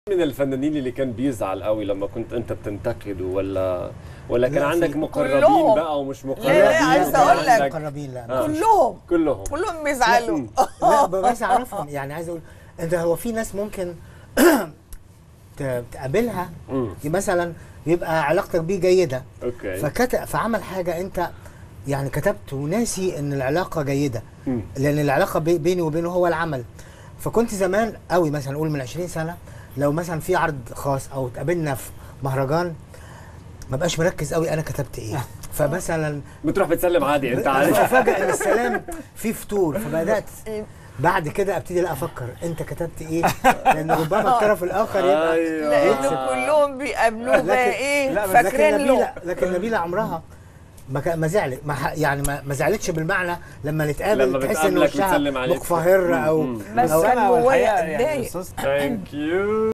من الفنانين اللي كان بيزعل قوي لما كنت انت بتنتقده ولا ولا كان لا، عندك في- مقربين كلهم. بقى ومش مقربين لا، لا، عايزة وكان أقول لك. عندك- مقربين لا آه. كلهم كلهم كلهم بيزعلوا لا بس اعرفهم يعني عايز اقول انت هو في ناس ممكن ت- تقابلها مم. مثلا يبقى علاقتك بيه جيده اوكي فكتب فعمل حاجه انت يعني كتبت وناسي ان العلاقه جيده مم. لان العلاقه بي- بيني وبينه هو العمل فكنت زمان قوي مثلا اقول من 20 سنه لو مثلا في عرض خاص او اتقابلنا في مهرجان ما بقاش مركز قوي انا كتبت ايه فمثلا بتروح بتسلم عادي انت عارف افاجئ ان السلام فيه فطور فبدات بعد كده ابتدي لا افكر انت كتبت ايه لان ربما الطرف الاخر يبقى ايوه لانه كلهم بيقابلوه بقى ايه لا، بس فاكرين لكن له نبيلة لكن نبيلة عمرها ما كا- ما زعلت ما ح- يعني ما, ما زعلتش بالمعنى لما نتقابل لما تحس ان بتقابلك وشها بتسلم عليك. مقفهر او مم. بس أو كان انا جوايا والحقيقه يعني اتضايق استاذ ثانك يو